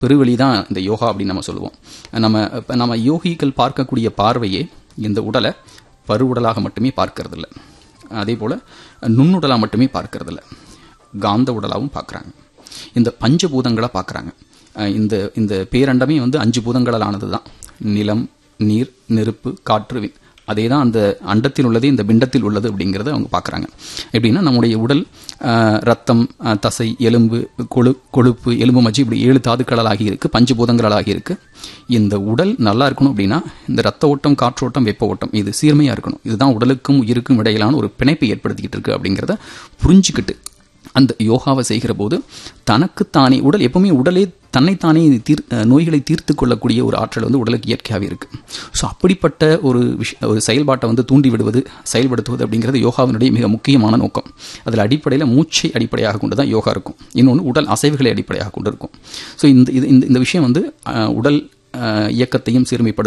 பெருவெளி தான் இந்த யோகா அப்படின்னு நம்ம சொல்லுவோம் நம்ம இப்போ நம்ம யோகிகள் பார்க்கக்கூடிய பார்வையே இந்த உடலை பருவுடலாக மட்டுமே பார்க்கறதில்ல அதே போல் நுண்ணுடலாக மட்டுமே பார்க்கறதில்ல காந்த உடலாகவும் பார்க்குறாங்க இந்த பஞ்சபூதங்களாக பார்க்குறாங்க இந்த இந்த பேரண்டமே வந்து அஞ்சு பூதங்களால் ஆனது தான் நிலம் நீர் நெருப்பு காற்று விண் அதே தான் அந்த அண்டத்தில் உள்ளதே இந்த பிண்டத்தில் உள்ளது அப்படிங்கிறத அவங்க பார்க்குறாங்க எப்படின்னா நம்முடைய உடல் ரத்தம் தசை எலும்பு கொழு கொழுப்பு எலும்பு மஜ்ஜி இப்படி ஏழு தாதுக்களாகி இருக்குது பஞ்சபூதங்களாகி இருக்குது இந்த உடல் நல்லா இருக்கணும் அப்படின்னா இந்த ரத்த ஓட்டம் காற்றோட்டம் வெப்ப ஓட்டம் இது சீர்மையாக இருக்கணும் இதுதான் உடலுக்கும் உயிருக்கும் இடையிலான ஒரு பிணைப்பை ஏற்படுத்திக்கிட்டு இருக்கு அப்படிங்கிறத புரிஞ்சுக்கிட்டு அந்த யோகாவை செய்கிற போது தனக்குத்தானே உடல் எப்பவுமே உடலே தன்னைத்தானே தீர் நோய்களை தீர்த்து கொள்ளக்கூடிய ஒரு ஆற்றல் வந்து உடலுக்கு இயற்கையாகவே இருக்குது ஸோ அப்படிப்பட்ட ஒரு விஷ ஒரு செயல்பாட்டை வந்து தூண்டி விடுவது செயல்படுத்துவது அப்படிங்கிறது யோகாவினுடைய மிக முக்கியமான நோக்கம் அதில் அடிப்படையில் மூச்சை அடிப்படையாக கொண்டு தான் யோகா இருக்கும் இன்னொன்று உடல் அசைவுகளை அடிப்படையாக கொண்டு இருக்கும் ஸோ இந்த இந்த இந்த விஷயம் வந்து உடல் இயக்கத்தையும் சீர்மைப்படுத்தும்